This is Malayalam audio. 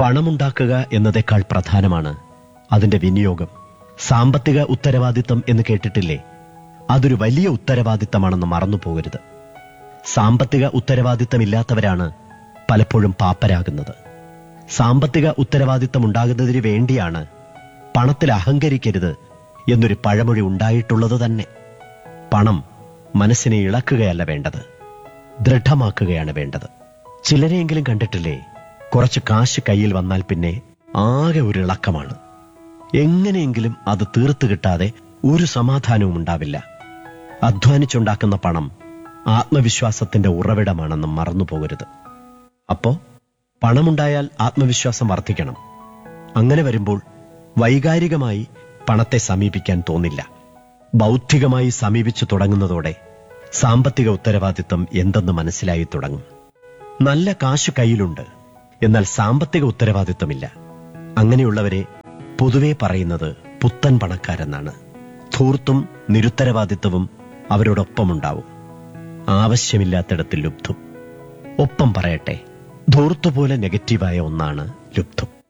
പണമുണ്ടാക്കുക എന്നതേക്കാൾ പ്രധാനമാണ് അതിന്റെ വിനിയോഗം സാമ്പത്തിക ഉത്തരവാദിത്തം എന്ന് കേട്ടിട്ടില്ലേ അതൊരു വലിയ ഉത്തരവാദിത്തമാണെന്ന് മറന്നു പോകരുത് സാമ്പത്തിക ഉത്തരവാദിത്തമില്ലാത്തവരാണ് പലപ്പോഴും പാപ്പരാകുന്നത് സാമ്പത്തിക ഉത്തരവാദിത്തം ഉണ്ടാകുന്നതിന് വേണ്ടിയാണ് പണത്തിൽ അഹങ്കരിക്കരുത് എന്നൊരു പഴമൊഴി ഉണ്ടായിട്ടുള്ളത് തന്നെ പണം മനസ്സിനെ ഇളക്കുകയല്ല വേണ്ടത് ദൃഢമാക്കുകയാണ് വേണ്ടത് ചിലരെയെങ്കിലും കണ്ടിട്ടില്ലേ കുറച്ച് കാശ് കയ്യിൽ വന്നാൽ പിന്നെ ആകെ ഒരു ഇളക്കമാണ് എങ്ങനെയെങ്കിലും അത് തീർത്തു കിട്ടാതെ ഒരു സമാധാനവും ഉണ്ടാവില്ല അധ്വാനിച്ചുണ്ടാക്കുന്ന പണം ആത്മവിശ്വാസത്തിന്റെ ഉറവിടമാണെന്ന് മറന്നു പോകരുത് അപ്പോ പണമുണ്ടായാൽ ആത്മവിശ്വാസം വർദ്ധിക്കണം അങ്ങനെ വരുമ്പോൾ വൈകാരികമായി പണത്തെ സമീപിക്കാൻ തോന്നില്ല ബൗദ്ധികമായി സമീപിച്ചു തുടങ്ങുന്നതോടെ സാമ്പത്തിക ഉത്തരവാദിത്വം എന്തെന്ന് മനസ്സിലായി തുടങ്ങും നല്ല കാശ് കയ്യിലുണ്ട് എന്നാൽ സാമ്പത്തിക ഉത്തരവാദിത്വമില്ല അങ്ങനെയുള്ളവരെ പൊതുവെ പറയുന്നത് പുത്തൻ പണക്കാരെന്നാണ് ധൂർത്തും നിരുത്തരവാദിത്വവും അവരോടൊപ്പമുണ്ടാവും ആവശ്യമില്ലാത്തിടത്ത് ലുബ്ധും ഒപ്പം പറയട്ടെ ധൂർത്തുപോലെ നെഗറ്റീവായ ഒന്നാണ് ലുബ്ധും